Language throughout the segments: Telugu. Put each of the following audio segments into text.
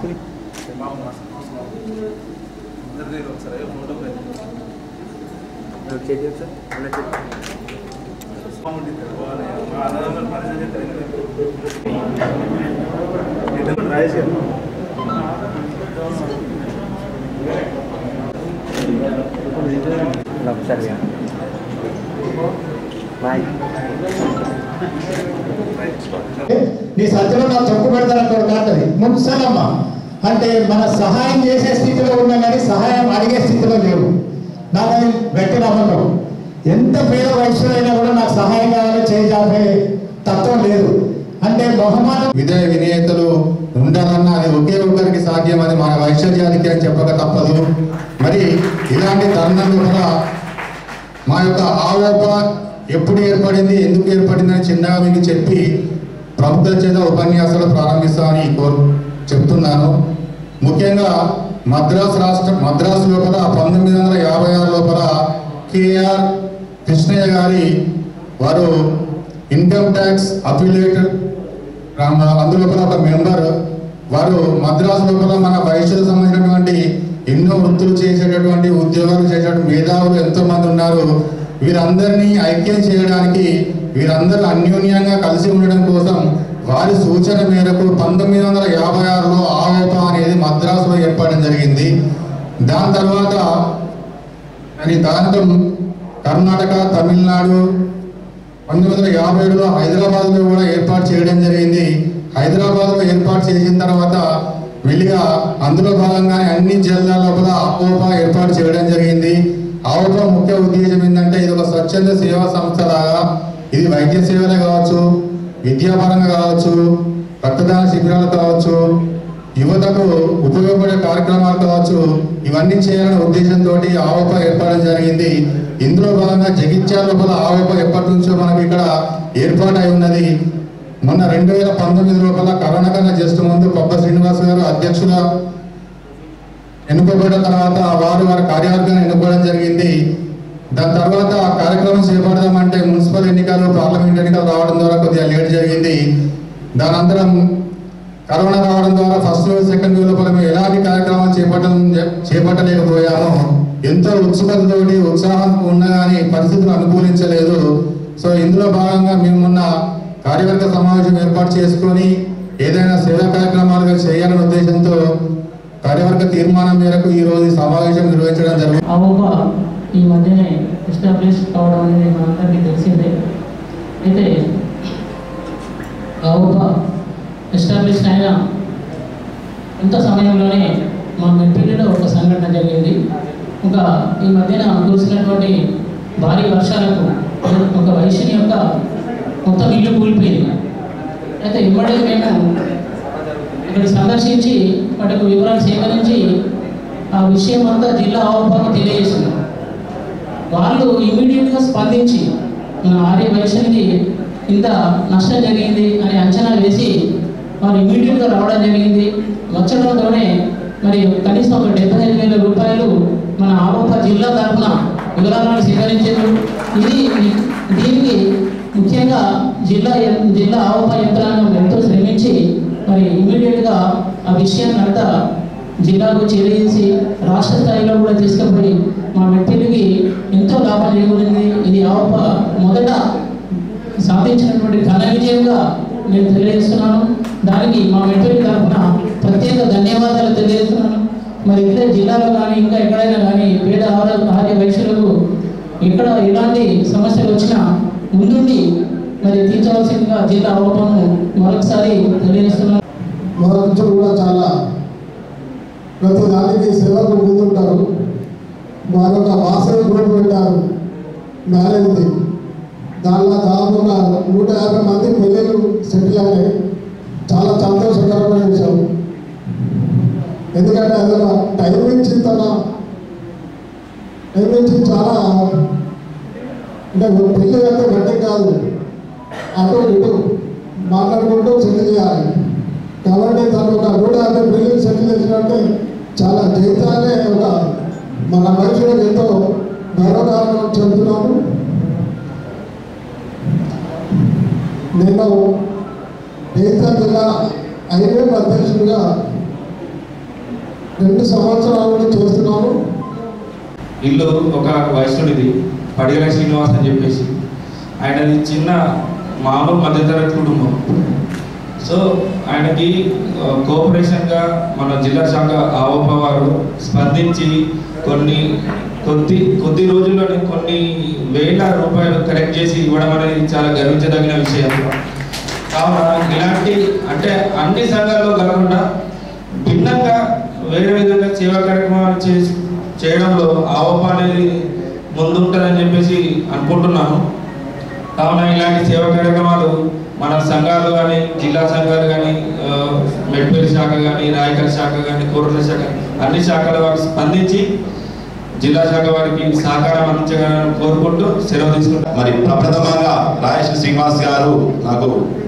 మాస్క్ చేతి సార్ అలా చేతి ఇలా ఒకసారి బాయ్ నీ సత్యంలో నాకు చెప్పు పెడతానంటాడు కాంటది మున్సలమ్మ అంటే మన సహాయం చేసే స్థితిలో ఉన్నా కానీ సహాయం అడిగే స్థితిలో లేవు నాకు అది గట్టి నమ్మకం ఎంత పేద వయసులైనా కూడా నాకు సహాయం కావాలో చేయాలే తత్వం లేదు అంటే బహుమానం విధేయ వినేతలు ఉండాలన్నా అది ఒకే ఒక్కరికి సాధ్యం అది మన వైశ్వర్యానికి అని చెప్పక తప్పదు మరి ఇలాంటి తరుణంలో కూడా మా యొక్క ఆరోప ఎప్పుడు ఏర్పడింది ఎందుకు ఏర్పడింది అని చిన్నగా మీకు చెప్పి ప్రముఖుల చేత ఉపన్యాసాలు ప్రారంభిస్తామని కోరు చెప్తున్నాను ముఖ్యంగా మద్రాసు రాష్ట్ర మద్రాసు లోపల పంతొమ్మిది వందల యాభై ఆరు లోపల కేఆర్ కృష్ణయ్య గారి వారు ఇన్కమ్ ట్యాక్స్ అఫిలియేటెడ్ అందులో కూడా ఒక మెంబర్ వారు మద్రాసు లోపల మన వైశ్యులకు సంబంధించినటువంటి ఎన్నో వృత్తులు చేసేటటువంటి ఉద్యోగాలు చేసేటువంటి మేధావులు ఎంతో మంది ఉన్నారు వీరందరినీ ఐక్యం చేయడానికి వీరందరూ అన్యోన్యంగా కలిసి ఉండడం కోసం వారి సూచన మేరకు పంతొమ్మిది వందల యాభై ఆరులో ఆరోప అనేది మద్రాసులో ఏర్పడడం జరిగింది దాని తర్వాత అని దాంతో కర్ణాటక తమిళనాడు పంతొమ్మిది వందల యాభై ఏడులో హైదరాబాద్లో కూడా ఏర్పాటు చేయడం జరిగింది హైదరాబాద్లో ఏర్పాటు చేసిన తర్వాత మెల్లిగా అందులో భాగంగానే అన్ని జిల్లాల లోపల ఆవోపా ఏర్పాటు చేయడం జరిగింది ఆవోపా ముఖ్య ఉద్దేశం ఏంటంటే ఇది ఒక స్వచ్ఛంద సేవా సంస్థ లాగా ఇది వైద్య సేవలే కావచ్చు విద్యాపరంగా కావచ్చు రక్తదాన శిబిరాలు కావచ్చు యువతకు ఉపయోగపడే కార్యక్రమాలు కావచ్చు ఇవన్నీ చేయాలనే ఉద్దేశంతో ఆవోప ఏర్పడడం జరిగింది ఇందులో భాగంగా జగిత్యాల లోపల ఆవోప ఎప్పటి నుంచో మనకి ఇక్కడ ఏర్పాటై ఉన్నది మొన్న రెండు వేల పంతొమ్మిది లోపల కరోనా కన్నా జస్ట్ ముందు కొబ్బ శ్రీనివాస్ గారు అధ్యక్షుల ఎన్నుకోబడిన తర్వాత వారు వారి కార్యవర్గాన్ని ఎన్నుకోవడం జరిగింది దాని తర్వాత ఆ కార్యక్రమం చేపడదామంటే మున్సిపల్ ఎన్నికలు పార్లమెంట్ ఎన్నికలు రావడం ద్వారా కొద్దిగా లేట్ జరిగింది దాని అనంతరం కరోనా రావడం ద్వారా ఫస్ట్ వేవ్ సెకండ్ వేవ్ లోపల మేము ఎలాంటి కార్యక్రమాలు చేపట్టడం చేపట్టలేకపోయామో ఎంతో ఉత్సుకతతోటి ఉత్సాహం ఉన్నా కానీ పరిస్థితులు అనుకూలించలేదు సో ఇందులో భాగంగా మేము మొన్న కార్యవర్గ సమావేశం ఏర్పాటు చేసుకొని ఏదైనా సేవా కార్యక్రమాలుగా చేయాలనే ఉద్దేశంతో కార్యవర్గ తీర్మానం మేరకు ఈ రోజు ఈ సమావేశం నిర్వహించడం జరుగుతుంది అవోప ఈ మధ్యనే ఎస్టాబ్లిష్ కావడం అనేది మనందరికీ తెలిసిందే అయితే అవోప ఎస్టాబ్లిష్ అయిన ఇంత సమయంలోనే మా మెట్టిలో ఒక సంఘటన జరిగింది ఒక ఈ మధ్యన కురిసినటువంటి భారీ వర్షాలకు ఒక వైశ్యుని యొక్క మొత్తం ఇల్లు కూలిపోయింది అయితే ఇమ్మడే మేము ఇక్కడ సందర్శించి వాటికి వివరాలు సేకరించి ఆ విషయం అంతా జిల్లా ఆవపాకు తెలియజేసింది వాళ్ళు ఇమీడియట్గా స్పందించి మన ఆర్య వైశ్యునికి ఇంత నష్టం జరిగింది అని అంచనా వేసి వారు ఇమీడియట్గా రావడం జరిగింది వచ్చడంతోనే మరి కనీసం ఒక డెబ్బై ఐదు వేల రూపాయలు మన ఆరోప జిల్లా తరఫున వివరాలను సేకరించారు ఇది దీనికి ముఖ్యంగా జిల్లా యం- జిల్లా ఆవప యంత్రాంగం ఎంతో శ్రమించి మరి ఇమీడియట్గా ఆ విషయాన్ని అంతా జిల్లాకు చేరేసి రాష్ట్ర స్థాయిలో కూడా తీసుకుపోయి మా మెట్టికి ఎంతో లాభం చేకూరింది ఇది ఆవప మొదట సాధించినటువంటి ఘన విజయంగా నేను తెలియజేస్తున్నాను దానికి మా మెట్టిలి తరఫున ప్రత్యేక ధన్యవాదాలు తెలియజేస్తున్నాను మరి ఇతర జిల్లాలో కానీ ఇంకా ఎక్కడైనా కానీ పేద ఆహార ఆహార్య వైశ్యులకు ఎక్కడ ఎలాంటి సమస్యలు వచ్చినా ముందుండి మరి తీర్చవలసిందిగా జిల్లా ఆరోపణను మరొకసారి తెలియజేస్తున్నాను మరొకరు కూడా చాలా ప్రతి దానికి సేవకు ముందుంటారు వారు ఒక వాసవి గ్రూప్ పెట్టారు మ్యారేజ్ది దానిలో దాదాపుగా నూట యాభై మంది పెళ్ళిళ్ళు సెటిల్ అయ్యాయి చాలా సంతోషకరమైన విషయం ఎందుకంటే అది ఒక టైం నుంచి తన టైం నుంచి చాలా అంటే పెళ్ళి అంటే గట్టి కాదు అటు ఇటు మాట్లాడుకుంటూ సెటిల్ చేయాలి కాబట్టి తను ఒక నూట యాభై బిల్లులు సెటిల్ చేసినట్టే చాలా జీవితాలే ఒక మన మనుషులకు ఎంతో గౌరవకారణం చెబుతున్నాము నేను జగిత్యాల జిల్లా హైవే అధ్యక్షుడిగా రెండు సంవత్సరాల నుండి చేస్తున్నాను ఇల్లు ఒక వైశ్యుడిది పడిగల శ్రీనివాస్ అని చెప్పేసి ఆయనది చిన్న మామూలు మధ్యతరగతి కుటుంబం సో ఆయనకి ఆ, కోఆపరేషన్గా మన జిల్లా శాఖ ఆవోప వారు స్పందించి కొన్ని కొద్ది కొద్ది రోజుల్లోనే కొన్ని వేల రూపాయలు కలెక్ట్ చేసి ఇవ్వడం అనేది చాలా గర్వించదగిన విషయం కావున ఇలాంటి అంటే అన్ని సంఘాల్లో కాకుండా భిన్నంగా వేరే విధంగా సేవా కార్యక్రమాలు చేసి చేయడంలో ఆవప అనేది ముందుంటుందని చెప్పేసి అనుకుంటున్నాను కావున ఇలాంటి సేవా కార్యక్రమాలు మన సంఘాలు కానీ జిల్లా సంఘాలు కానీ మెడ్పల్లి శాఖ కానీ రాయకల్ శాఖ కానీ కూరల శాఖ అన్ని శాఖల వారు స్పందించి జిల్లా శాఖ వారికి సహకారం అందించగలని కోరుకుంటూ సెలవు తీసుకుంటాను మరి ప్రప్రథమంగా రాజేష్ శ్రీనివాస్ గారు నాకు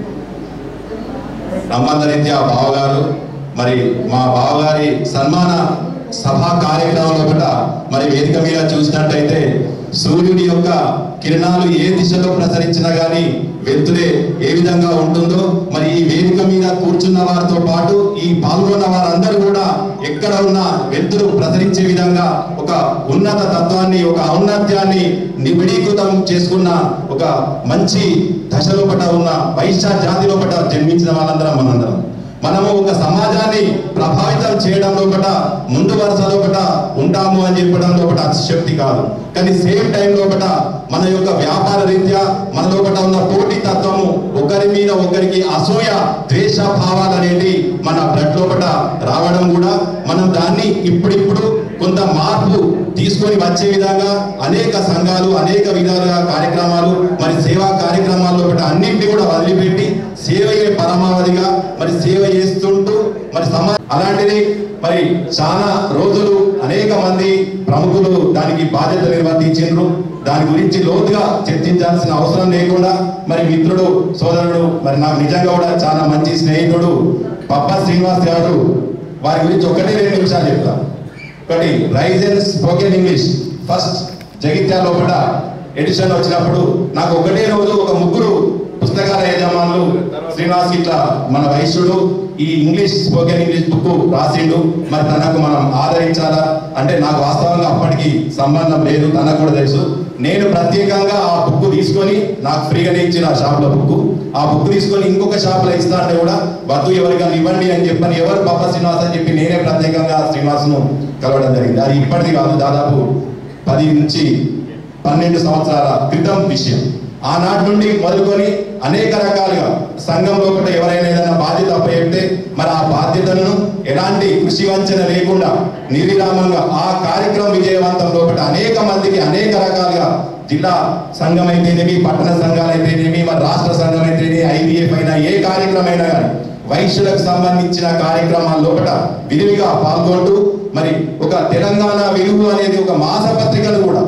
సంబంధరీత్యా బావగారు మరి మా బావగారి సన్మాన సభా కార్యక్రమం ఒకట మరి వేదిక మీద చూసినట్టయితే సూర్యుడి యొక్క కిరణాలు ఏ దిశలో ప్రసరించినా గానీ వెలుతురే ఏ విధంగా ఉంటుందో మరి ఈ వేదిక మీద కూర్చున్న వారితో పాటు ఈ పాల్గొన్న వారందరూ కూడా ఎక్కడ ఉన్నా వెలుతురు ప్రసరించే విధంగా ఒక ఉన్నత తత్వాన్ని ఒక ఔన్నత్యాన్ని నిబిడీకృతం చేసుకున్న ఒక మంచి దశ లోపట ఉన్న వైశ్య జాతి లోపట జన్మించిన వాళ్ళందరం మనందరం మనము ఒక సమాజాన్ని ప్రభావితం చేయడం లోపట ముందు వరుస లోపట ఉంటాము అని చెప్పడం లోపట అతిశక్తి కాదు కానీ సేమ్ టైం లోపట మన యొక్క వ్యాపార రీత్యా మన లోపట ఉన్న పోటీ తత్వము ఒకరి మీద ఒకరికి అసూయ ద్వేష భావాలు అనేది మన బ్లడ్ లోపట రావడం కూడా మనం దాన్ని ఇప్పుడిప్పుడు కొంత మార్పు తీసుకొని వచ్చే విధంగా అనేక సంఘాలు అనేక విధాలుగా కార్యక్రమాలు మరి సేవా కార్యక్రమాల్లో ఒకటి అన్నింటినీ కూడా వదిలిపెట్టి సేవయే పరమావధిగా మరి సేవ చేస్తుంటూ మరి సమా అలాంటిది మరి చాలా రోజులు అనేక మంది ప్రముఖులు దానికి బాధ్యత నిర్వర్తించారు దాని గురించి లోతుగా చర్చించాల్సిన అవసరం లేకుండా మరి మిత్రుడు సోదరుడు మరి నాకు నిజంగా కూడా చాలా మంచి స్నేహితుడు పప్ప శ్రీనివాస్ గారు వారి గురించి ఒకటి రెండు నిమిషాలు చెప్తాను ఒకటి rise and spoken English first Jagtial లోపల ఎడిషన్ వచ్చినప్పుడు నాకు ఒకటే రోజు ఒక ముగ్గురు పుస్తకాల యజమానులు శ్రీనివాస్ ఇట్లా మన వైశ్యుడు ఈ ఇంగ్లీష్ స్పోకెన్ ఇంగ్లీష్ బుక్ రాసిండు మరి తనకు మనం ఆదరించాలా అంటే నాకు వాస్తవంగా అప్పటికి సంబంధం లేదు తనకు కూడా తెలుసు నేను ప్రత్యేకంగా ఆ బుక్ తీసుకొని నాకు ఫ్రీగానే ఇచ్చిన ఆ షాప్ లో బుక్ ఆ బుక్ తీసుకొని ఇంకొక షాప్ లో ఇస్తా అంటే కూడా వద్దు ఎవరికైనా ఇవ్వండి అని చెప్పని ఎవరు పప్ప శ్రీనివాస్ అని చెప్పి నేనే ప్రత్యేకంగా శ్రీనివాస్ను కలవడం జరిగింది అది ఇప్పటిది కాదు దాదాపు పది నుంచి పన్నెండు సంవత్సరాల క్రితం విషయం ఆనాటి నుండి మొదలుకొని అనేక రకాలుగా సంఘం లోపల ఎవరైనా ఏదైనా బాధ్యత అప్పచెప్తే మరి ఆ బాధ్యతలను ఎలాంటి కృషి వంచన లేకుండా నిర్విరామంగా ఆ కార్యక్రమం విజయవంతం లోపల అనేక మందికి అనేక రకాలుగా జిల్లా సంఘం అయితేనేమి పట్టణ సంఘాలు అయితేనేమి మరి రాష్ట్ర సంఘం అయితేనేమి ఐబిఎఫ్ అయినా ఏ కార్యక్రమం అయినా కానీ వైశ్యులకు సంబంధించిన కార్యక్రమాల లోపల విరివిగా పాల్గొంటూ మరి ఒక తెలంగాణ వెలుగు అనేది ఒక మాసపత్రికలు కూడా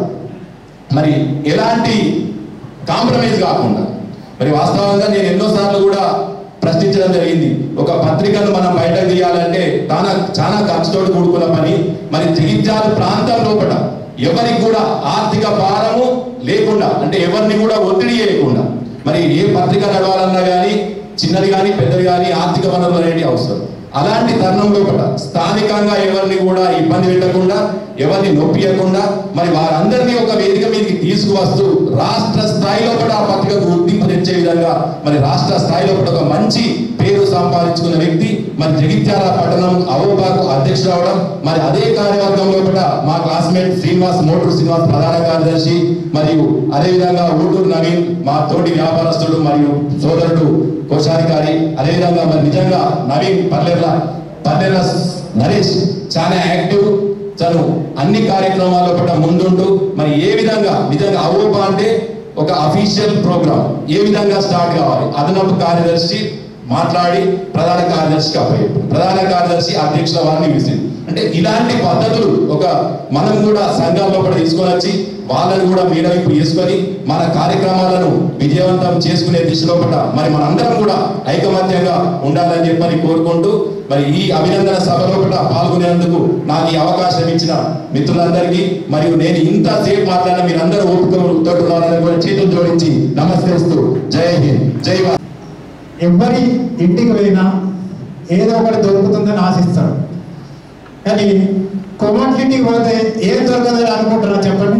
మరి ఎలాంటి కాంప్రమైజ్ కాకుండా మరి వాస్తవంగా నేను ఎన్నోసార్లు కూడా ప్రశ్నించడం జరిగింది ఒక పత్రికను మనం బయటకు తీయాలంటే చాలా చాలా ఖర్చుతో కూడుకున్న పని మరి జగిత్యాల ప్రాంతం లోపల ఎవరికి కూడా ఆర్థిక భారము లేకుండా అంటే ఎవరిని కూడా ఒత్తిడి చేయకుండా మరి ఏ పత్రిక నడవాలన్నా కానీ చిన్నది కానీ పెద్దది కానీ ఆర్థిక వనరులు అనేవి అవసరం అలాంటి తరుణం లోపల స్థానికంగా ఎవరిని కూడా ఇబ్బంది పెట్టకుండా ఎవరిని నొప్పియకుండా మరి వారందరినీ ఒక వేదిక మీదకి తీసుకువస్తూ రాష్ట్ర స్థాయిలో కూడా ఆ పత్రికకు గుర్తింపు తెచ్చే విధంగా మరి రాష్ట్ర స్థాయిలో కూడా ఒక మంచి పేరు సంపాదించుకున్న వ్యక్తి మరి జగిత్యాల పట్టణం అవోబాకు అధ్యక్షుడు అవడం మరి అదే కార్యవర్గం లోపల మా క్లాస్మేట్ శ్రీనివాస్ మోటూరు శ్రీనివాస్ ప్రధాన కార్యదర్శి మరియు అదేవిధంగా ఊటూరు నవీన్ మా తోటి వ్యాపారస్తుడు మరియు సోదరుడు కోశాధికారి అదేవిధంగా మరి నిజంగా నవీన్ పల్లెర్ల పల్లెర్ల నరేష్ చాలా యాక్టివ్ తను అన్ని కార్యక్రమాల్లో కూడా ముందుంటూ మరి ఏ విధంగా నిజంగా అవోప అంటే ఒక అఫీషియల్ ప్రోగ్రామ్ ఏ విధంగా స్టార్ట్ కావాలి అదనపు కార్యదర్శి మాట్లాడి ప్రధాన కార్యదర్శికి అప్పయ్యాడు ప్రధాన కార్యదర్శి అధ్యక్షుల వారిని విసిరి అంటే ఇలాంటి పద్ధతులు ఒక మనం కూడా సంఘాల్లో కూడా తీసుకొని వచ్చి వాళ్ళని కూడా మీద వైపు చేసుకొని మన కార్యక్రమాలను విజయవంతం చేసుకునే దిశలో కూడా మరి మనందరం కూడా ఐకమత్యంగా ఉండాలని చెప్పని కోరుకుంటూ మరి ఈ అభినందన సభలో కూడా పాల్గొనేందుకు నాకు ఈ అవకాశం ఇచ్చిన మిత్రులందరికీ మరియు నేను ఇంతసేపు మాట్లాడిన మీరందరూ ఓపికతో ఉన్నారని కూడా చేతులు జోడించి నమస్కరిస్తూ జై హింద్ జై భారత్ ఎవరి ఇంటికి వెళ్ళినా ఏదో ఒకటి దొరుకుతుందని ఆశిస్తాడు కానీ కొమ్మట్లింటికి పోతే ఏం దొరకదని అనుకుంటారా చెప్పండి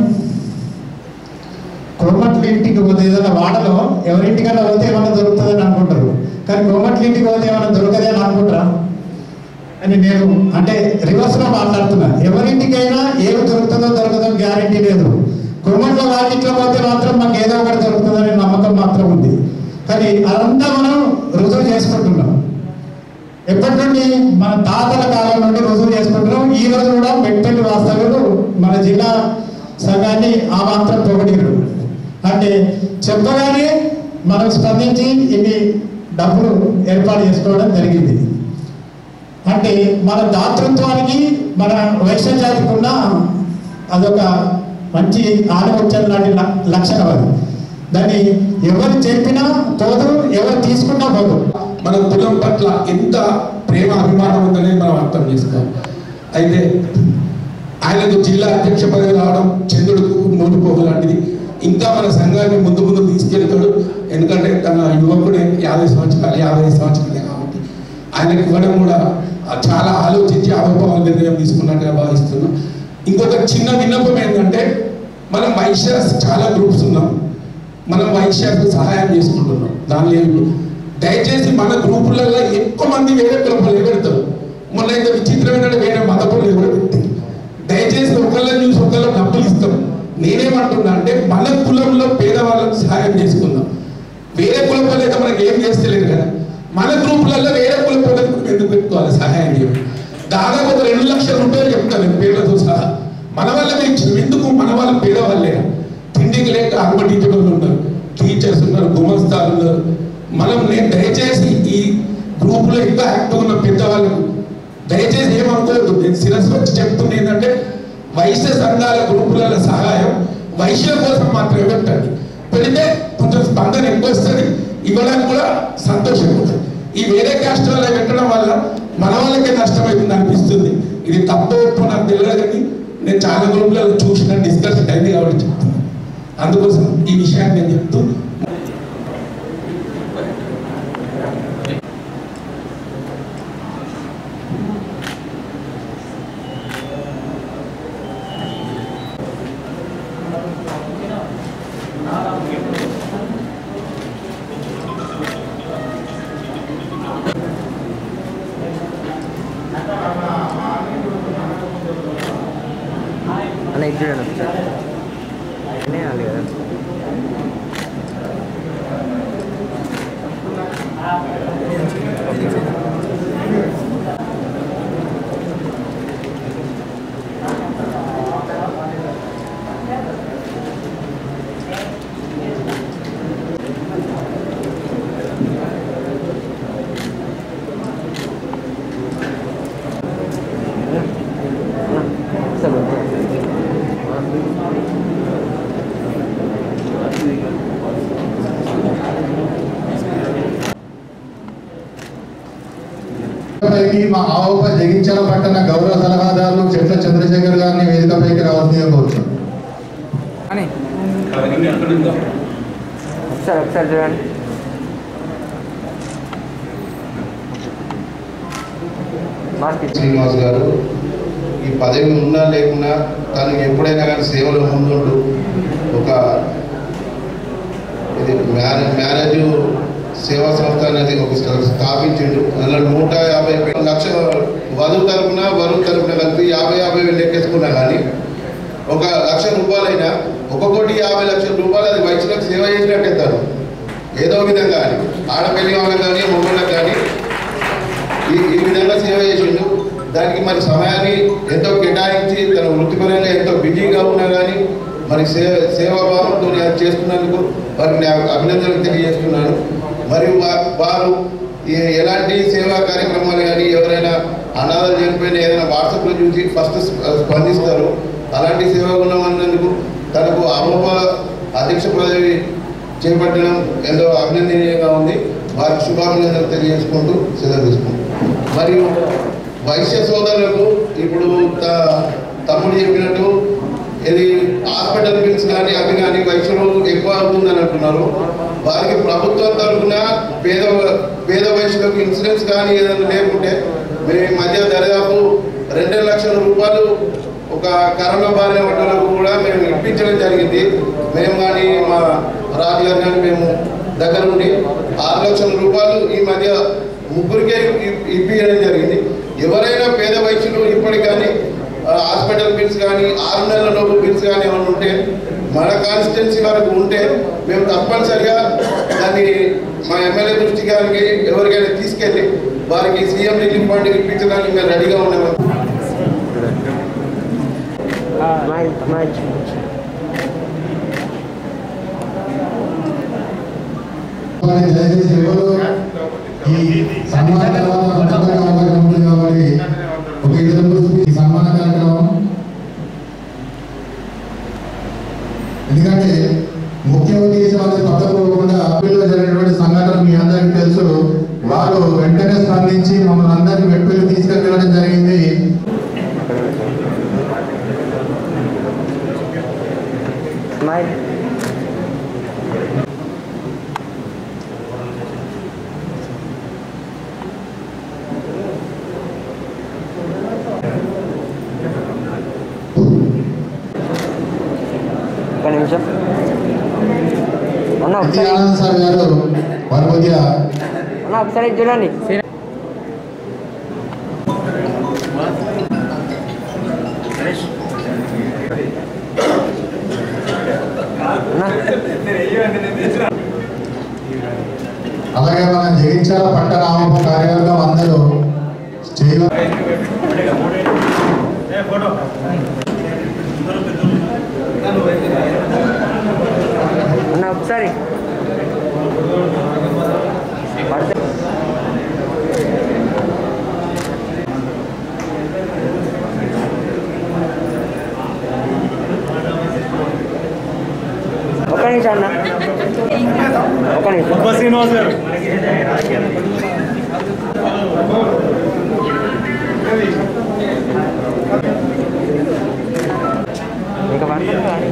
కొమ్మట్ల ఇంటికి పోతే ఏదైనా వాడలో ఎవరింటికన్నా పోతే ఏమైనా దొరుకుతుందని అనుకుంటారు కానీ కొమ్మట్ల ఇంటికి పోతే ఏమైనా దొరకదే అని అనుకుంటారా అని నేను అంటే రివర్స్ లో మాట్లాడుతున్నా ఎవరింటికైనా ఏమి దొరుకుతుందో దొరకదో గ్యారంటీ లేదు కొమ్మట్ల వాకిట్లో పోతే మాత్రం మాకు ఏదో ఒకటి దొరుకుతుందనే నమ్మకం మాత్రం ఉంది కానీ అదంతా మనం రుజువు చేసుకుంటున్నాం ఎప్పటి నుండి మన తాతల కాలం నుండి రుజువు చేసుకుంటున్నాం ఈ రోజు కూడా మెట్పల్లి వాస్తవులు మన జిల్లా సంఘాన్ని ఆ మాత్రం పొగిడిరు అంటే చెప్పగానే మనం స్పందించి ఇన్ని డబ్బులు ఏర్పాటు చేసుకోవడం జరిగింది అంటే మన దాతృత్వానికి మన వైశ్య జాతికి ఉన్న అదొక మంచి ఆలోచన లాంటి ల- లక్షణం అది దాన్ని ఎవరు చెప్పినా పోదు ఎవరు తీసుకున్నా పోదు మన కులం పట్ల ఎంత ప్రేమ అభిమానం ఉందనే మనం అర్థం చేసుకోవాలి అయితే ఆయనకు జిల్లా అధ్యక్ష పదవి రావడం చంద్రుడికి నూలుపోగు లాంటిది ఇంకా మన సంఘాన్ని ముందు ముందు తీసుకెళ్తాడు ఎందుకంటే తన యువకుడే యాభై సంవత్సరాలు యాభై ఐదు సంవత్సరాలే కాబట్టి ఆయనకి ఇవ్వడం కూడా చాలా ఆలోచించి అవభావ నిర్ణయం తీసుకున్నట్టుగా భావిస్తున్నాం ఇంకొక చిన్న విన్నపం ఏంటంటే మనం వైశ్యాస్ చాలా గ్రూప్స్ ఉన్నాం మనం వైశ్యాలకు సహాయం చేసుకుంటున్నాం దానిలో ఏమి దయచేసి మన గ్రూపులలో ఎక్కువ మంది వేరే కులపలు పెడతారు మొన్న అయితే విచిత్రమైన వేరే మతపులు కూడా పెట్టారు దయచేసి ఒకళ్ళని చూసి ఒకళ్ళ డబ్బులు ఇస్తాం నేనేమంటున్నా అంటే మన కులంలో పేదవాళ్ళకు సహాయం చేసుకుందాం వేరే కులపలు అయితే మనకి ఏం చేస్తలేదు కదా మన గ్రూపులలో వేరే కులపలకు ఎందుకు పెట్టుకోవాలి సహాయం చేయడం దాదాపు ఒక రెండు లక్షల రూపాయలు చెప్తాను నేను పేర్లతో సహా మన వల్ల మేము ఎందుకు మన వాళ్ళ పేదవాళ్ళే తిండికి లేక అనుమతించడం ఉన్నారు టీచర్స్ ఉన్నారు గుమస్తాలు ఉన్నారు మనం నేను దయచేసి ఈ గ్రూపులో ఇంకా యాక్టివ్ ఉన్న పెద్దవాళ్ళకు దయచేసి ఏమనుకోవద్దు నేను శిరస్సు వచ్చి చెప్తుంది ఏంటంటే వైశ్య సంఘాల గ్రూపుల సహాయం వైశ్యుల కోసం మాత్రమే పెట్టండి పెడితే కొంచెం స్పందన ఎక్కువ వస్తుంది ఇవ్వడానికి కూడా సంతోషం ఉంటుంది ఈ వేరే క్యాస్ట్ వల్ల పెట్టడం వల్ల మన వాళ్ళకే నష్టమవుతుంది అనిపిస్తుంది ఇది తప్పు ఒప్పు నాకు తెలియదు కానీ నేను చాలా గ్రూపులలో చూసిన డిస్కషన్ అయింది కాబట్టి చెప్తున్నాను అందుకోసం ఈ విషయాన్ని నేను చెప్తూ అన్న ఇది చూడండి ఒకసారి అన్నీ అనాలి కదా సరే పైకి మా ఆవుపై జగించాల పట్టణ గౌరవ సలహాదారులు చెట్ల చంద్రశేఖర్ గారిని వేదికపైకి రావాల్సిందిగా కోరుతున్నాను అని ఒకసారి ఒకసారి చూడండి మార్క్ ఇచ్చి శ్రీనివాస్ గారు ఈ పదవి ఉన్నా లేకున్నా తను ఎప్పుడైనా కానీ సేవలో ముందుండు ఒక ఇది మ్యారేజ్ మ్యారేజ్ సేవా సంస్థ అనేది ఒక స్థ- స్థాపించిండు అందులో నూట యాభై లక్ష వధువు తరపున వరువు తరపున కలిపి యాభై యాభై వేలు లెక్కేసుకున్నా కానీ ఒక లక్ష రూపాయలైనా ఒక కోటి యాభై లక్షల రూపాయలు అది వైద్యులకు సేవ చేసినట్టే తను ఏదో విధంగా కానీ ఆడపిల్లి వాళ్ళకి కానీ మొమ్మళ్ళకి కానీ ఈ ఈ విధంగా సేవ చేసిండు దానికి మరి సమయాన్ని ఎంతో కేటాయించి తన వృత్తిపరంగా ఎంతో బిజీగా ఉన్నా కానీ మరి సే సేవాభావంతో అది చేస్తున్నందుకు వారికి నేను అభినందనలు తెలియజేస్తున్నాను మరియు వా- వారు ఏ- ఎలాంటి సేవా కార్యక్రమాలు కానీ ఎవరైనా అనాథాలు చనిపోయిన ఏదైనా వాట్సాప్లో చూసి ఫస్ట్ స్పందిస్తారు అలాంటి సేవా గుణం అన్నందుకు తనకు అమోప అధ్యక్ష పదవి చేపట్టడం ఎంతో అభినందనీయంగా ఉంది వారికి శుభాభినందనలు తెలియజేసుకుంటూ సెలవు తీసుకుంటాం మరియు వైశ్య సోదరులకు ఇప్పుడు త- తమ్ముడు చెప్పినట్టు ఇది హాస్పిటల్ బిల్స్ కానీ అవి కానీ వైశ్యులు ఎక్కువ అవుతుందని అంటున్నారు వారికి ప్రభుత్వం తరఫున పేద పేద వయసులకు ఇన్సూరెన్స్ కానీ ఏదైనా లేకుంటే మేము ఈ మధ్య దరిదాపు రెండు లక్షల రూపాయలు ఒక కరోనా బారిన పడ్డలకు కూడా మేము ఇప్పించడం జరిగింది మేము కానీ మా రాజు గారు కానీ మేము దగ్గరుండి ఆరు లక్షల రూపాయలు ఈ మధ్య ముగ్గురికే ఇ- ఇప్పించడం జరిగింది ఎవరైనా పేద వయసులు ఇప్పటికి కానీ ఆ, హాస్పిటల్ బిల్స్ కానీ ఆరు నెలల లోపు బిల్స్ కానీ ఏమైనా ఉంటే మన కాన్స్టిట్యున్సీ వరకు ఉంటే మేము తప్పనిసరిగా దాన్ని మా ఎమ్మెల్యే దృష్టి గారికి ఎవరికైనా తీసుకెళ్ళి వారికి సీఎం రిలీఫ్ ఫండ్ ఇప్పించడానికి మేము రెడీగా ఉన్నాము మైక్ మైక్ మరి దయచేసి ఎవరు ఈ సన్మాన తర్వాత కొత్తగా అవకాశం ఉంటుంది కాబట్టి ఒక ఇద్దరు ముగ్గురు ఈ సన్మాన కార్యక్రమం ఎందుకంటే ముఖ్య ఉద్దేశం అనేది పక్కకు పోకుండా అప్పీల్లో జరిగినటువంటి సంఘటన మీ అందరికీ తెలుసు వారు వెంటనే స్పందించి మమ్మల్ని అందరినీ మెట్టుకు తీసుకెళ్ళడం జరిగింది మైక్ ఒక నిమిషం అన్న ఒకసారి సత్యానంద సార్ గారు వారి కొద్దిగా అన్న ఒకసారి ఇది చూడండి అన్న అలాగే మన జగిత్యాల పట్టణ ఆమోప కార్యవర్గం అందరూ చేయ అన్న ఒకసారి పడితే ఒక నిమిషం అన్న ఒక నిమిషం ఇంకా పడుతుంది కానీ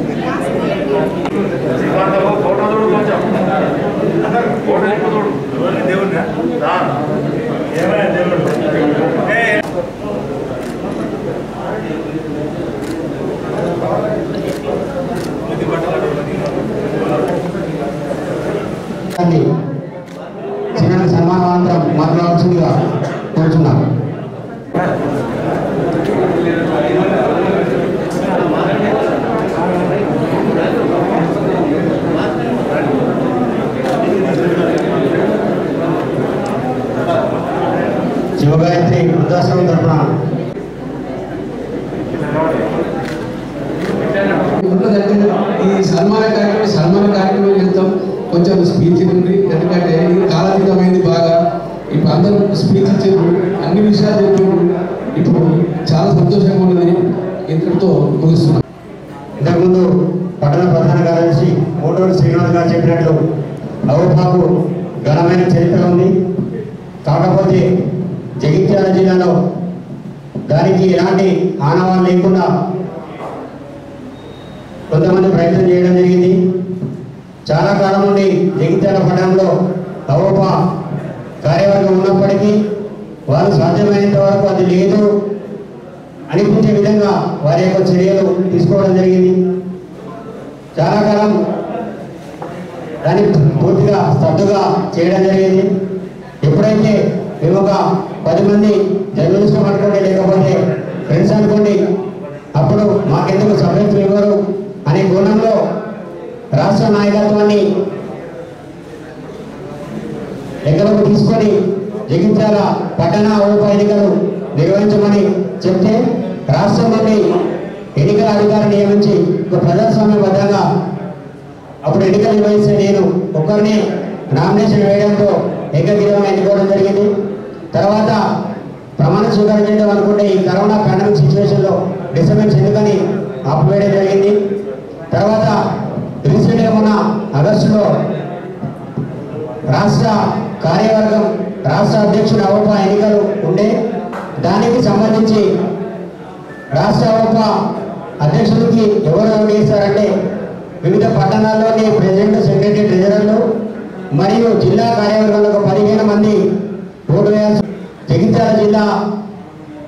చిన్న సన్మానాంతరం మాట్లాడాల్సిందిగా కోరుతున్నాను శివగాయత్రి వృద్ధాశ్రమం తరఫున ఉన్నదంటే ఈ సన్మాన కార్యక్రమం సన్మాన కార్యక్రమం చేస్తాం కొంచెం స్పీచ్ ఉంది ఎందుకంటే ఇది కాలాతీతమైంది బాగా ఇప్పుడు అందరూ స్పీచ్ ఇచ్చారు అన్ని విషయాలు చెప్పారు ఇప్పుడు చాలా సంతోషంగా ఉన్నది ఇంతటితో ముగిస్తున్నాం ఇంతకుముందు పట్టణ ప్రధాన కార్యదర్శి మోటూరు శ్రీనివాస్ గారు చెప్పినట్లు నవోపాకు ఘనమైన చరిత్ర ఉంది కాకపోతే జగిత్యాల జిల్లాలో దానికి ఎలాంటి ఆనవాళ్ళు లేకుండా కొంతమంది ప్రయత్నం చేయడం జరిగింది చాలా కాలం నుండి జగిత్యాల పట్టణంలో నవోపా కార్యవర్గం ఉన్నప్పటికీ వారు సాధ్యమైనంత వరకు అది లేదు అనిపించే విధంగా వారి యొక్క చర్యలు తీసుకోవడం జరిగింది చాలా కాలం దాన్ని పూర్తిగా స్తబ్దుగా చేయడం జరిగింది ఎప్పుడైతే మేము ఒక పది మంది జర్నలిస్టులు అనుకోండి లేకపోతే ఫ్రెండ్స్ అనుకోండి అప్పుడు మాకెందుకు సభ్యత్వం ఇవ్వరు అనే కోణంలో రాష్ట్ర నాయకత్వాన్ని లెక్కలోకి తీసుకొని జగిత్యాల పట్టణ ఉప ఎన్నికలు నిర్వహించమని చెప్తే రాష్ట్రం నుండి ఎన్నికల అధికారి నియమించి ఒక ప్రజాస్వామ్యబద్ధంగా అప్పుడు ఎన్నికలు నిర్వహిస్తే నేను ఒక్కరిని నామినేషన్ వేయడంతో ఏకగ్రీవం ఎన్నుకోవడం జరిగింది తర్వాత ప్రమాణ స్వీకారం చేయడం అనుకుంటే ఈ కరోనా పాండమిక్ సిచ్యువేషన్లో డిస్టర్బెన్స్ ఎందుకని ఆపివేయడం జరిగింది తర్వాత రీసెంట్గా మొన్న ఆగస్టులో రాష్ట్ర కార్యవర్గం రాష్ట్ర అధ్యక్షుడు అవప ఎన్నికలు ఉండే దానికి సంబంధించి రాష్ట్ర అవప అధ్యక్షుడికి ఎవరు ఓటు వేస్తారంటే వివిధ పట్టణాల్లోని ప్రెసిడెంట్ సెక్రటరీ ట్రెజరర్లు మరియు జిల్లా కార్యవర్గంలో ఒక పదిహేను మంది ఓటు వేయాల్సి జగిత్యాల జిల్లా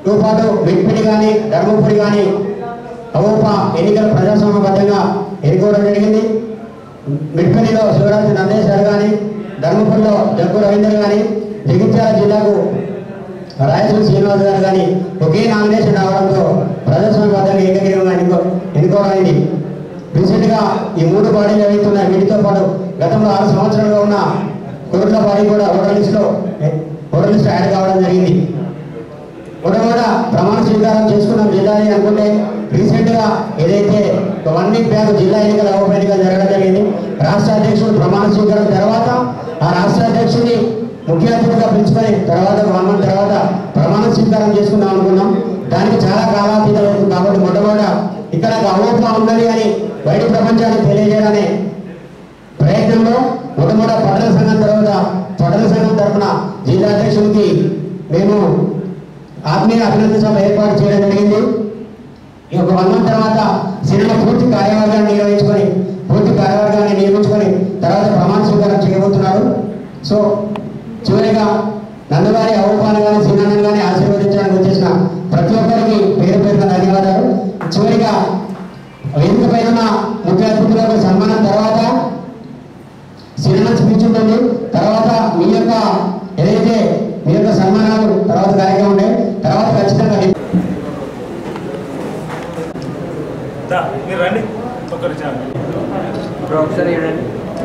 తో పాటు మిట్పిడి కానీ ధర్మపురి కానీ అవోప ఎన్నికల ప్రజాస్వామ్యబద్ధంగా ఎన్నుకోవడం జరిగింది మిట్పల్లిలో శివరాత్రి నందేశ్ గారు కానీ ధర్మపురిలో జగ్గు రవీందర్ కానీ జగిత్యాల జిల్లాకు రాయచూరు శ్రీనివాస్ గారు కానీ ఒకే నామినేషన్ రావడంతో ప్రజాస్వామ్యబద్ధంగా ఏకగ్రీవంగా ఎన్నుకో ఎన్నుకోవడమైంది రీసెంట్గా ఈ మూడు పార్టీలు ఏవైతున్నాయి వీటితో పాటు గతంలో ఆరు సంవత్సరాలుగా ఉన్న కోట్ల పార్టీ కూడా ఓటర్ లిస్టులో ఓటర్ లిస్ట్ యాడ్ కావడం జరిగింది మొట్టమొదట ప్రమాణ స్వీకారం చేసుకున్నాం జిల్లాని అనుకుంటే రీసెంట్ గా ఏదైతే వన్ వీక్ బ్యాక్ జిల్లా ఎన్నికల ఉప ఎన్నికలు జరగడం జరిగింది రాష్ట్ర అధ్యక్షుడు ప్రమాణ స్వీకారం తర్వాత ఆ రాష్ట్ర అధ్యక్షుడిని ముఖ్య అతిథిగా పిలుచుకొని తర్వాత వన్ మంత్ తర్వాత ప్రమాణ స్వీకారం చేసుకుందాం అనుకున్నాం దానికి చాలా కాలాతీతం అవుతుంది కాబట్టి మొట్టమొదట ఇక్కడ ఒక అవోప ఉన్నది అని బయట ప్రపంచానికి తెలియజేయడమే ప్రయత్నంలో మొట్టమొదట పట్టణ సంఘం తర్వాత పట్టణ సంఘం తరఫున జిల్లా అధ్యక్షుడికి మేము ఆత్మీయ అభినందన సభ ఏర్పాటు చేయడం జరిగింది ఈ ఒక వన్ మంత్ తర్వాత సినిమా పూర్తి కార్యవర్గాన్ని నిర్వహించుకొని పూర్తి కార్యవర్గాన్ని నియమించుకొని తర్వాత ప్రమాణ స్వీకారం చేయబోతున్నారు సో చివరిగా నందుగారి అవపాలు కానీ సినిమాను కానీ ఆశీర్వదించడానికి వచ్చేసిన ప్రతి ఒక్కరికి పేరు పేరున ధన్యవాదాలు చివరిగా వేదిక పైన ఉన్న ముఖ్య అతిథులకు సన్మానం తర్వాత సినిమా స్పీచ్ ఉంటుంది తర్వాత మీ యొక్క ఏదైతే మీ యొక్క సన్మానాలు తర్వాత కార్యక్రమం ఉంటాయి తర్వాత ఖచ్చితంగా మీరు రండి ఒక్కరి బ్రో ఒకసారి చూడండి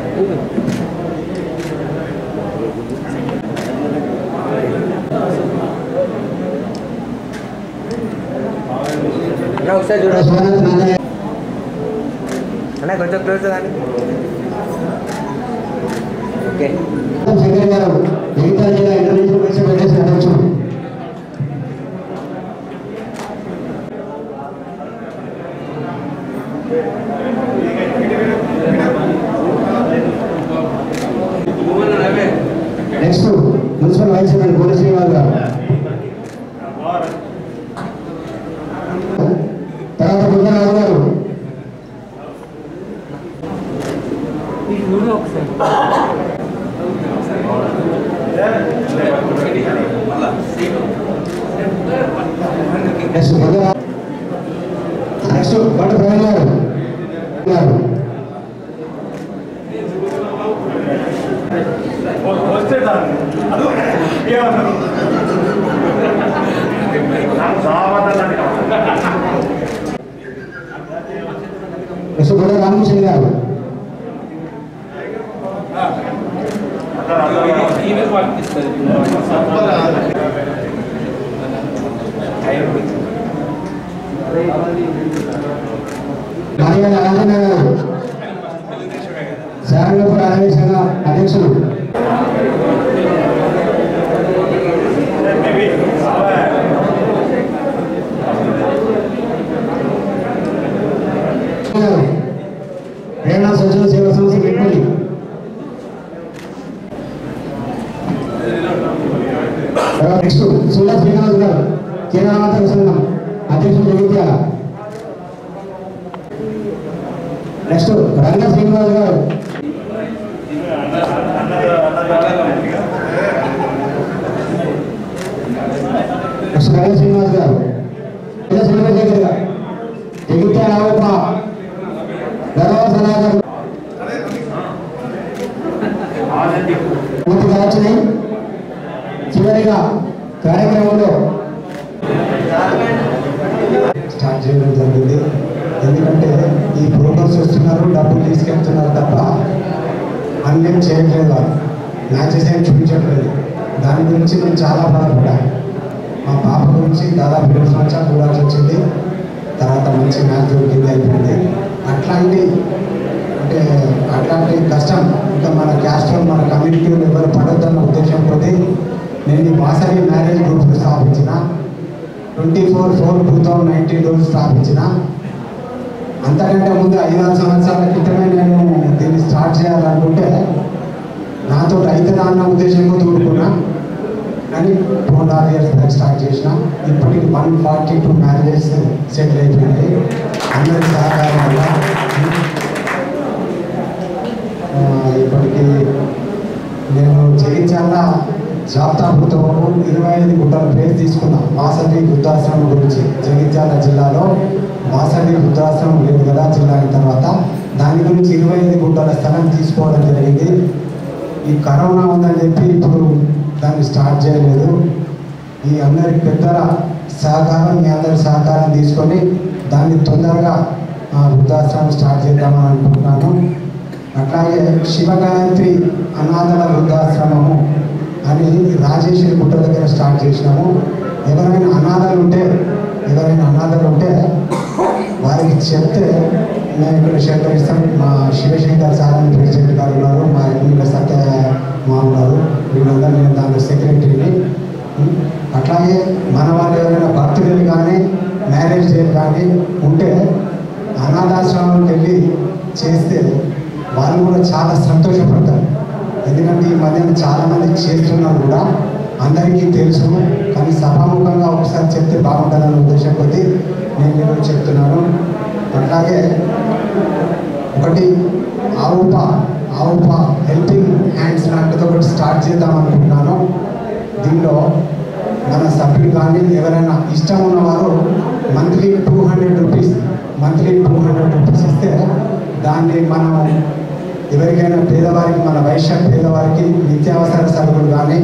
అన్న ఒకసారి చూడండి అన్న కొంచెం క్లోజ్ కానీ ఓకే శంకర్ గారు మిగతా జిల్లా ఇంటర్నేషనల్ ప్రెస్ ఫెడరేషన్ అధ్యక్షుడు next municipal vice chairman Kodi Srinivas గారు తర్వాత బుద్ధరాజు గారు నెక్స్ట్ బుద్ధరాజు నెక్స్ట్ బండి ప్రవీణ్ గారు గారు వస్తే చాలు. అదో, ఏమన్నారు? నాకు సావధానాన్ని కావాలి. నెక్స్ట్ బుద్ధ రామకృష్ణ గారు నారాయణ రాజన్న గారు శారంగపుర అరవై సంఘ అధ్యక్షులు ప్రేరణ స్వచ్ఛంద సేవా సంస్థ పెట్టుబడి నెక్స్ట్ సుల్లా శ్రీనివాస్ గారు కేంద్రమాతక సంఘం అధ్యక్షుడు జగిత్యాల నెక్స్ట్ రంగ శ్రీనివాస్ గారు నెక్స్ట్ రంగ శ్రీనివాస్ గారు ఇలా చంద్రశేఖర్ గారు జగిత్యాల ఆరోప గౌరవ సలహాదారు పూర్తిగా వచ్చినాయి చివరిగా కార్యక్రమంలో స్టార్ట్ చేయడం జరిగింది ఎందుకంటే ఈ బ్రోకర్స్ వస్తున్నారు డబ్బులు తీసుకెళ్తున్నారు తప్ప అన్నేం చేయట్లేదు వాళ్ళు మ్యాచెస్ ఏం చూపించట్లేదు దాని గురించి నేను చాలా బాధపడ్డా మా పాప గురించి దాదాపు రెండు సంవత్సరాలు చూడాల్సి వచ్చింది తర్వాత మంచి మ్యాచ్ దొరికింది అయిపోయింది అట్లాంటి అంటే అట్లాంటి కష్టం ఇంకా మన క్యాస్ట్లో మన కమ్యూనిటీలో ఎవరు పడొద్దన్న ఉద్దేశంతో నేను ఈ వాసవి మ్యారేజ్ గ్రూప్ స్థాపించిన twenty four four two thousand nineteen రోజు స్థాపించిన అంతకంటే ముందు ఐదారు సంవత్సరాల క్రితమే నేను దీన్ని స్టార్ట్ చేయాలనుకుంటే నాతో అవుతుందా అన్న ఉద్దేశంతో తోడుకున్నా కానీ two and half years back start చేసిన ఇప్పటికి one forty two marriages settle అయిపోయినాయి అందరి సహకారం వల్ల ఆ, ఇప్పటికి నేను జయించాల జాబితా పుస్తకము ఇరవై ఐదు గుంటల ప్లేస్ తీసుకున్నాం మాసండి వృద్ధాశ్రమం గురించి జగిత్యాల జిల్లాలో మాసండి వృద్ధాశ్రమం లేదు కదా జిల్లా అయిన తర్వాత దాని గురించి ఇరవై ఐదు గుంటల స్థలం తీసుకోవడం జరిగింది ఈ కరోనా ఉందని చెప్పి ఇప్పుడు దాన్ని స్టార్ట్ చేయలేదు ఈ అందరి పెద్దల సహకారం మీ అందరి సహకారం తీసుకొని దాన్ని తొందరగా ఆ, వృద్ధాశ్రమం స్టార్ట్ చేద్దామని అనుకుంటున్నాను అట్లాగే శివగాయత్రి అనాథల వృద్ధాశ్రమము అని రాజేశ్వరి గుట్ట దగ్గర స్టార్ట్ చేసినాము ఎవరైనా అనాథలు ఉంటే ఎవరైనా అనాథలు ఉంటే వారికి చెప్తే మేము ఇక్కడ షెల్టర్ ఇస్తాం మా శివశంకర్ సార్ అని ప్రెసిడెంట్ గారు ఉన్నారు మా ఎమ్మెల్యే సత్య మా ఉన్నారు వీళ్ళందరూ నేను దాంట్లో సెక్రటరీని అట్లాగే మన వాళ్ళు ఎవరైనా భక్తులు కానీ మ్యారేజ్ డే కానీ ఉంటే అనాథాశ్రమానికి వెళ్ళి చేస్తే వాళ్ళు కూడా చాలా సంతోషపడతారు ఎందుకంటే ఈ మధ్యన చాలామంది చేస్తున్నారు కూడా అందరికీ తెలుసు కానీ సభాముఖంగా ఒకసారి చెప్తే బాగుంటుందనే ఉద్దేశం కొద్దీ నేను ఈరోజు చెప్తున్నాను అట్లాగే ఒకటి ఆవుప ఆవుప హెల్పింగ్ హ్యాండ్స్ లాంటిది ఒకటి స్టార్ట్ చేద్దాం అనుకుంటున్నాను దీనిలో మన సభ్యులు కానీ ఎవరైనా ఇష్టం ఉన్నవారు monthly two hundred rupees monthly two hundred rupees ఇస్తే దాన్ని మనం ఎవరికైనా పేదవారికి మన వైశ్య పేదవారికి నిత్యావసర సరుకులు కానీ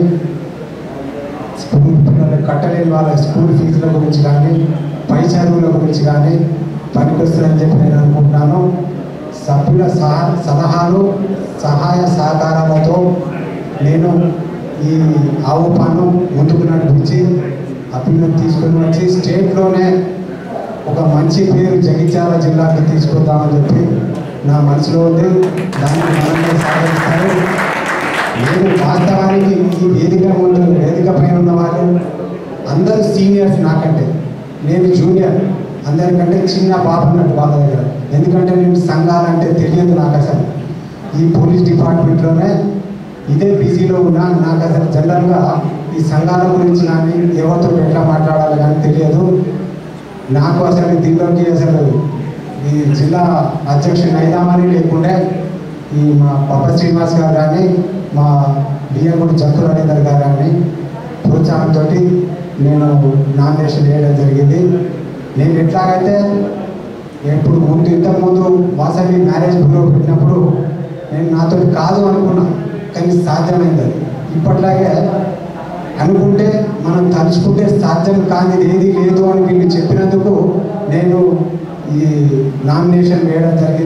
స్కూల్ పిల్లలకు కట్టలేని వాళ్ళ స్కూల్ ఫీజుల గురించి కానీ పై చదువుల గురించి కానీ పనికొస్తుందని చెప్పి నేను అనుకుంటున్నాను సభ్యుల సహా సలహాలు సహాయ సహకారాలతో నేను ఈ ఆవు పాను ముందుకు నడిపించి అభివృద్ధి తీసుకొని వచ్చి స్టేట్లోనే ఒక మంచి పేరు జగిత్యాల జిల్లాకి తీసుకొద్దామని చెప్పి నా మనసులో ఉంది దానికి మనందరూ సహకరిస్తారు నేను వాస్తవానికి ఈ వేదిక ముందు వేదిక పైన ఉన్న వాళ్ళు అందరూ సీనియర్స్ నాకంటే నేను జూనియర్ అందరికంటే చిన్న బాబు ఉన్నట్టు వాళ్ళ దగ్గర ఎందుకంటే నేను సంఘాలంటే తెలియదు నాకు అసలు ఈ పోలీస్ డిపార్ట్మెంట్లోనే ఇదే బిజీలో ఉన్నా నాకు అసలు జనరల్గా ఈ సంఘాల గురించి కానీ ఎవరితో ఎట్లా మాట్లాడాలి కానీ తెలియదు నాకు అసలు దీనిలోకి అసలు ఈ జిల్లా అధ్యక్షుని అయిదామని లేకుండే ఈ మా పప్ప శ్రీనివాస్ గారు కానీ మా బియ్యంగుడి జంతు రవీందర్ గారు కానీ ప్రోత్సాహంతో నేను నామినేషన్ వేయడం జరిగింది నేను ఎట్లాగైతే ఎప్పుడు ముందు ఇంతకుముందు వాసవి మ్యారేజ్ బ్యూరో పెట్టినప్పుడు నేను నాతో కాదు అనుకున్నా కానీ సాధ్యమైంది అది ఇప్పట్లాగే అనుకుంటే మనం తలుచుకుంటే సాధ్యం కానిది ఏది లేదు అని వీళ్ళు చెప్పినందుకు నేను ఈ నామినేషన్ వేయడం జరిగింది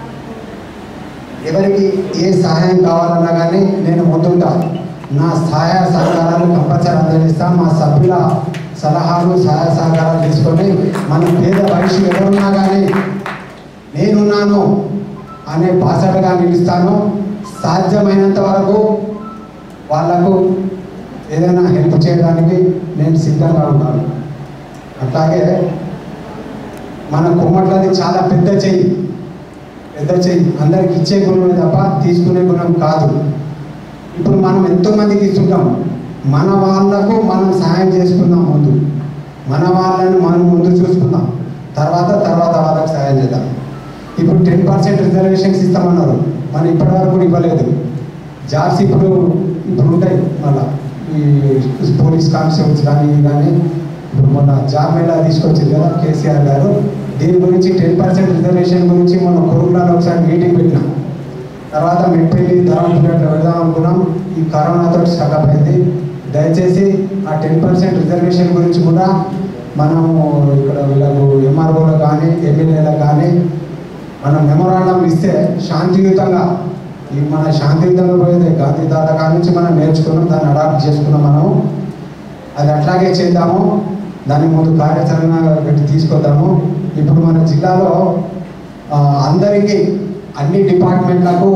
ఎవరికి ఏ సహాయం కావాలన్నా కానీ నేను ముందుంటా నా సహాయ సహకారాలు కంపల్సరీ అందజేస్తాను మా సభ్యుల సలహాలు సహాయ సహకారాలు తీసుకొని మన పేద వయసు ఎవరున్నా కానీ నేనున్నాను అనే బాసటగా నిలుస్తాను సాధ్యమైనంత వరకు వాళ్లకు ఏదైనా హెల్ప్ చేయడానికి నేను సిద్ధంగా ఉంటాను అట్లాగే మన కుమ్మట్లది చాలా పెద్ద చెయ్యి పెద్ద చెయ్యి అందరికి ఇచ్చే గుణమే తప్ప తీసుకునే గుణం కాదు ఇప్పుడు మనం ఎంతో మందికి ఇస్తుంటాం మన వాళ్ళకు మనం సహాయం చేసుకుందాం ముందు మన వాళ్ళని మనం ముందు చూసుకుందాం తర్వాత తర్వాత వాళ్ళకి సహాయం చేద్దాం ఇప్పుడు టెన్ పర్సెంట్ రిజర్వేషన్స్ ఇస్తామన్నారు మనం ఇప్పటివరకు కూడా ఇవ్వలేదు జాబ్స్ ఇప్పుడు ఇప్పుడు ఉంటాయి మళ్ళా ఈ పోలీస్ కానిస్టేబుల్స్ కానీ ఇవి కానీ ఇప్పుడు మొన్న జాబ్ మేళా తీసుకొచ్చింది కదా కేసీఆర్ గారు దీని గురించి టెన్ పర్సెంట్ రిజర్వేషన్ గురించి మొన్న కొరుకులాలో ఒకసారి మీటింగ్ పెట్టినాం తర్వాత మెట్పల్లి ధర్మపురి అట్లా వెళ్దాం అనుకున్నాం ఈ కరోనాతో స్టకప్ అయింది దయచేసి ఆ టెన్ పర్సెంట్ రిజర్వేషన్ గురించి కూడా మనము ఇక్కడ వీళ్ళకు ఎంఆర్ఓలకు కానీ ఎమ్మెల్యేలకు కానీ మనం మెమోరాండం ఇస్తే శాంతియుతంగా ఈ మన శాంతియుతంగా పోయేది గాంధీ తాత కాడ నుంచి మనం నేర్చుకున్నాం దాన్ని అడాప్ట్ చేసుకున్నాం మనం అది అట్లాగే చేద్దాము దాని ముందు కార్యాచరణ పెట్టి తీసుకొద్దాము ఇప్పుడు మన జిల్లాలో ఆ, అందరికీ అన్ని డిపార్ట్మెంట్లకు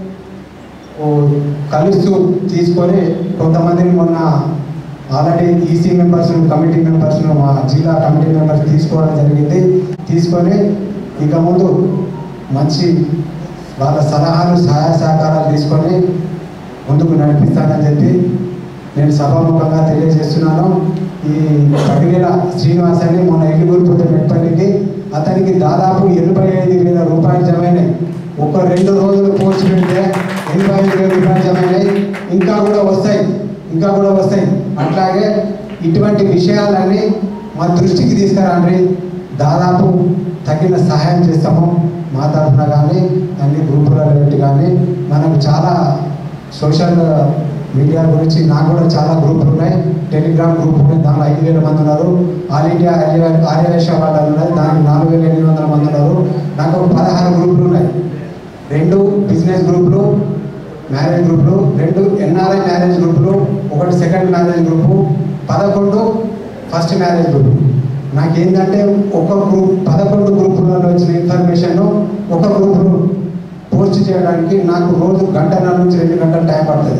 ఓ, కలుస్తూ తీసుకొని కొంతమందిని మొన్న already EC members committee members మా జిల్లా కమిటీ మెంబర్స్ తీసుకోవడం జరిగింది తీసుకొని ఇక ముందు మంచి వాళ్ళ సలహాలు సహాయ సహకారాలు తీసుకొని ముందుకు నడిపిస్తానని చెప్పి నేను సభాముఖంగా తెలియజేస్తున్నాను ఈ పగిలిన శ్రీనివాస్ అని మొన్న ఎల్లుగురిపోతే మెట్పల్లికి అతనికి దాదాపు ఎనభై ఐదు వేల రూపాయలు జమైనాయి ఒక రెండు రోజులు పోస్ట్ పెడితే ఎనభై ఐదు వేల రూపాయలు జమైనాయి ఇంకా కూడా వస్తాయి ఇంకా కూడా వస్తాయి అట్లాగే ఇటువంటి విషయాలన్నీ మా దృష్టికి తీసుకురండి దాదాపు తగిన సహాయం చేస్తాము మా తరఫున కానీ అన్ని గ్రూపుల పెట్టి కానీ మనకు చాలా సోషల్ మీడియా గురించి నాకు కూడా చాలా గ్రూపులు ఉన్నాయి టెలిగ్రామ్ గ్రూప్ ఉన్నాయి దానిలో ఐదు వేల మంది ఉన్నారు ఆల్ ఇండియా ఆర్య ఆర్యవేశ వాళ్ళు ఉన్నాయి దానికి నాలుగు వేల ఎనిమిది వందల మంది ఉన్నారు నాకు ఒక పదహారు గ్రూపులు ఉన్నాయి రెండు బిజినెస్ గ్రూపులు మ్యారేజ్ గ్రూపులు రెండు ఎన్ఆర్ఐ మ్యారేజ్ గ్రూపులు ఒకటి సెకండ్ మ్యారేజ్ గ్రూపు పదకొండు ఫస్ట్ మ్యారేజ్ గ్రూప్ నాకేంటంటే ఒక గ్రూప్ పదకొండు గ్రూపులలో వచ్చిన ఇన్ఫర్మేషన్ ఒక గ్రూపును పోస్ట్ చేయడానికి నాకు రోజు గంటన్నర నుంచి రెండు గంటల టైం పడుతుంది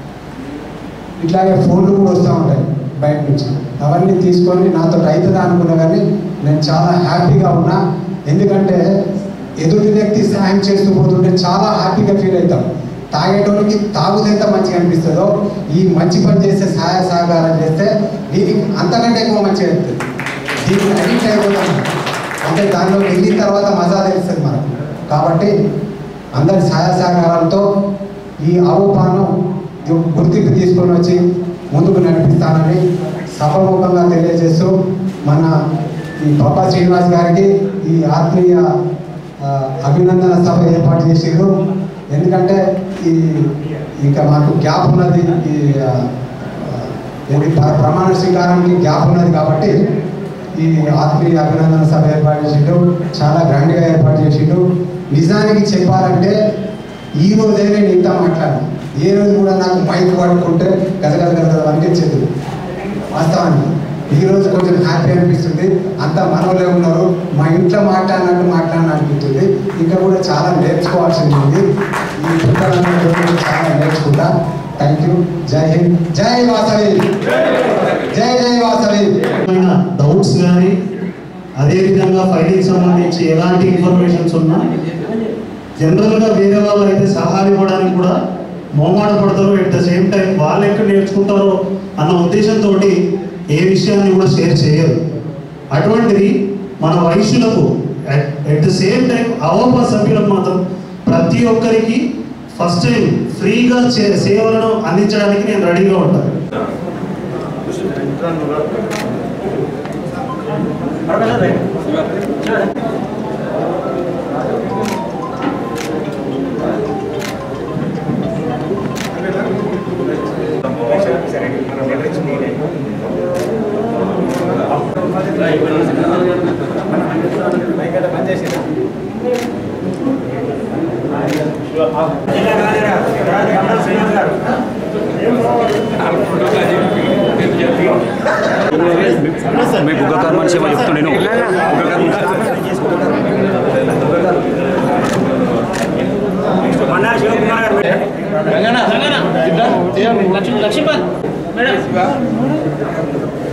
ఇట్లాగే ఫోన్లు కూడా వస్తూ ఉంటాయి బయట నుంచి అవన్నీ తీసుకొని నాతో అవుతుందా అనుకున్నా కానీ నేను చాలా హ్యాపీగా ఉన్నా ఎందుకంటే ఎదుటి వ్యక్తి సహాయం చేస్తూ పోతుంటే చాలా హ్యాపీగా ఫీల్ అవుతాం తాగేటోనికి తాగుది ఎంత మంచిగా అనిపిస్తుందో ఈ మంచి పని చేస్తే సహాయ సహకారం చేస్తే దీనికి అంతకంటే ఎక్కువ మంచిగా అనిపిస్తుంది దీనికి అడిక్ట్ అయిపోతాం అంటే దానిలో వెళ్ళిన తర్వాత మజా తెలుస్తుంది మనకు కాబట్టి అందరి సహాయ సహకారాలతో ఈ ఆవుపాను గుర్తింపు తీసుకొని వచ్చి ముందుకు నడిపిస్తానని సభముఖంగా తెలియజేస్తూ మన ఈ బాబా శ్రీనివాస్ గారికి ఈ ఆత్మీయ ఆ, అభినందన సభ ఏర్పాటు చేసారు ఎందుకంటే ఈ ఇంకా మాకు గ్యాప్ ఉన్నది ఈ ఆ, ఏంటి ప్ర- ప్రమాణ స్వీకారానికి గ్యాప్ ఉన్నది కాబట్టి ఈ ఆత్మీయ అభినందన సభ ఏర్పాటు చేసిండు చాలా గ్రాండ్గా ఏర్పాటు చేసిండు నిజానికి చెప్పాలంటే ఈ రోజే నేను ఇంత మాట్లాడాను ఏ రోజు కూడా నాకు మైక్ పడుకుంటే గద గద గద గద అనిపించేది వాస్తవానికి ఈ రోజు కొంచెం హ్యాపీ అనిపిస్తుంది అంతా మనవలే ఉన్నారు మా ఇంట్లో మాట్లాడినట్టు మాట్లాడిన అనిపిస్తుంది ఇంకా కూడా చాలా నేర్చుకోవాల్సింది ఉంది ఈ పుస్తకాలను చాలా నేర్చుకుంటా థ్యాంక్ యూ జై హింద్ జై వాసవి జై జై వాసవి డౌట్స్ కానీ అదేవిధంగా ఫైలింగ్ సంబంధించి ఎలాంటి ఇన్ఫర్మేషన్స్ ఉన్నా జనరల్గా వేరే వాళ్ళు అయితే సహాయం ఇవ్వడానికి కూడా మొహమాట పడతారు ఎట్ ద సేమ్ టైం వాళ్ళు ఎక్కడ నేర్చుకుంటారో అన్న ఉద్దేశంతో ఏ విషయాన్ని కూడా షేర్ చేయరు అటువంటిది మన వైశ్యులకు at the same time AVOPA సభ్యులకు మాత్రం ప్రతి ఒక్కరికి ఫస్ట్ టైం ఫ్రీగా చే- సేవలను అందించడానికి నేను రెడీగా ఉంటాను మీ బుగ్గ కర్మని సేవ చెప్తుండేను లక్ష్మీపతి మేడం